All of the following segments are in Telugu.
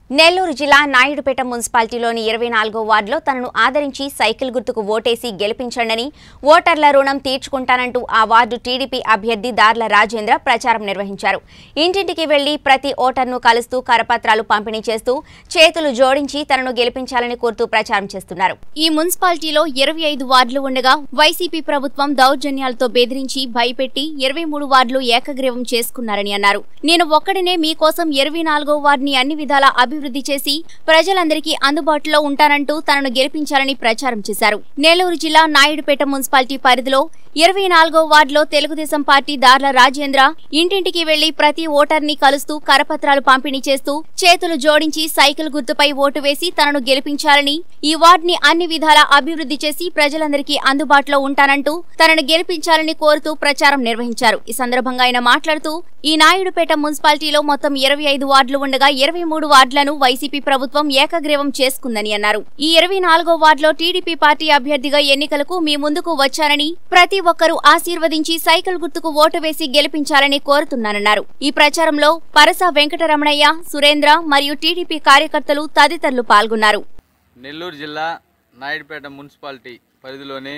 నెల్లూరు జిల్లా నాయుడుపేట మున్సిపాలిటీలోని ఇరవై నాలుగో వార్డులో తనను ఆదరించి సైకిల్ గుర్తుకు ఓటేసి గెలిపించండని ఓటర్ల రుణం తీర్చుకుంటానంటూ ఆ వార్డు టీడీపీ అభ్యర్థి దార్ల రాజేంద్ర ప్రచారం నిర్వహించారు ఇంటింటికి వెళ్లి ప్రతి ఓటర్ను కలుస్తూ కరపత్రాలు పంపిణీ చేస్తూ చేతులు జోడించి తనను గెలిపించాలని కోరుతూ ప్రచారం చేస్తున్నారు ఈ మున్సిపాలిటీలో ఇరవై ఐదు వార్డులు ఉండగా వైసీపీ ప్రభుత్వం దౌర్జన్యాలతో బెదిరించి భయపెట్టి ఇరవై మూడు వార్డులు ఏకగ్రీవం చేసుకున్నారని అన్నారు నేను ఒక్కడినే మీకోసం ఇరవై నాలుగో వార్డుని అన్ని విధాల అభివృద్ధి చేసి ప్రజలందరికీ అందుబాటులో ఉంటానంటూ తనను గెలిపించాలని ప్రచారం చేశారు నెల్లూరు జిల్లా నాయుడుపేట మున్సిపాలిటీ పరిధిలో ఇరవై నాలుగో వార్డులో తెలుగుదేశం పార్టీ దార్ల రాజేంద్ర ఇంటింటికి వెళ్లి ప్రతి ఓటర్ని కలుస్తూ కరపత్రాలు పంపిణీ చేస్తూ చేతులు జోడించి సైకిల్ గుర్తుపై ఓటు వేసి తనను గెలిపించాలని ఈ వార్డుని అన్ని విధాల అభివృద్ధి చేసి ప్రజలందరికీ అందుబాటులో ఉంటానంటూ తనను గెలిపించాలని కోరుతూ ప్రచారం నిర్వహించారు ఈ సందర్భంగా ఆయన మాట్లాడుతూ ఈ నాయుడుపేట మున్సిపాలిటీలో మొత్తం ఇరవై ఐదు వార్డులు ఉండగా ఇరవై మూడు వార్డులను వైసీపీ ప్రభుత్వం ఏకగ్రీవం చేసుకుందని అన్నారు ఈ ఇరవై నాలుగో వార్డులో టీడీపీ పార్టీ అభ్యర్థిగా ఎన్నికలకు మీ ముందుకు వచ్చానని ప్రతి ఒక్కరూ ఆశీర్వదించి సైకిల్ గుర్తుకు ఓటు వేసి గెలిపించాలని కోరుతున్నానన్నారు ఈ ప్రచారంలో పరస వెంకటరమణయ్య సురేంద్ర మరియు టీడీపీ కార్యకర్తలు తదితరులు పాల్గొన్నారు నెల్లూరు జిల్లా నాయుడుపేట మున్సిపాలిటీ పరిధిలోని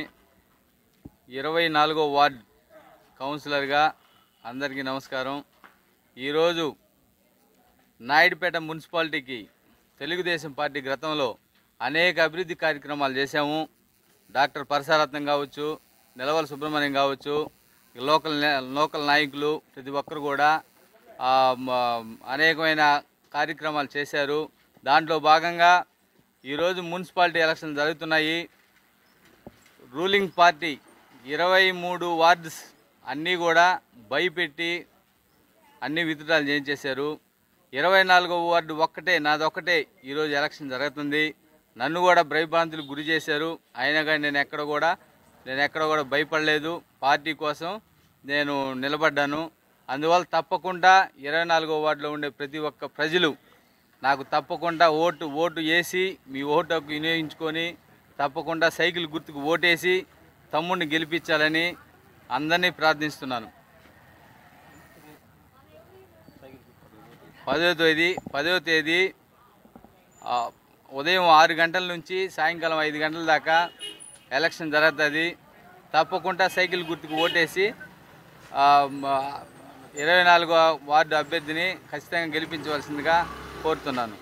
ఇరవై నాలుగో వార్డ్ కౌన్సిలర్గా అందరికీ నమస్కారం ఈరోజు నాయుడుపేట మున్సిపాలిటీకి తెలుగుదేశం పార్టీ గతంలో అనేక అభివృద్ధి కార్యక్రమాలు చేశాము డాక్టర్ పరసారత్నం కావచ్చు నిలవల సుబ్రహ్మణ్యం కావచ్చు లోకల్ నే- లోకల్ నాయకులు ప్రతి ఒక్కరు కూడా ఆ, మ- అనేకమైన కార్యక్రమాలు చేశారు దాంట్లో భాగంగా ఈరోజు మున్సిపాలిటీ ఎలక్షన్లు జరుగుతున్నాయి రూలింగ్ పార్టీ ఇరవై మూడు వార్డ్స్ అన్నీ కూడా భయపెట్టి అన్ని విత్డ్రాలు చేయించేశారు ఇరవై నాలుగో వార్డు ఒక్కటే నాదొక్కటే ఈరోజు ఎలక్షన్ జరుగుతుంది నన్ను కూడా భయభ్రాంతులకు గురి చేశారు అయినా కానీ నేను ఎక్కడ కూడా నేను ఎక్కడ కూడా భయపడలేదు పార్టీ కోసం నేను నిలబడ్డాను అందువల్ల తప్పకుండా ఇరవై నాలుగో వార్డులో ఉండే ప్రతి ఒక్క ప్రజలు నాకు తప్పకుండా ఓటు ఓటు వేసి మీ ఓటు హక్కు వినియోగించుకొని తప్పకుండా సైకిల్ గుర్తుకు ఓటేసి తమ్ముడిని గెలిపించాలని అందరినీ ప్రార్థిస్తున్నాను పదో తేదీ పదో తేదీ ఆ, ఉదయం ఆరు గంటల నుంచి సాయంకాలం ఐదు గంటల దాకా ఎలక్షన్ జరుగుతుంది తప్పకుండా సైకిల్ గుర్తుకు ఓటేసి ఆ, మ- ఇరవై నాలుగో వార్డు అభ్యర్థిని ఖచ్చితంగా గెలిపించవలసిందిగా కోరుతున్నాను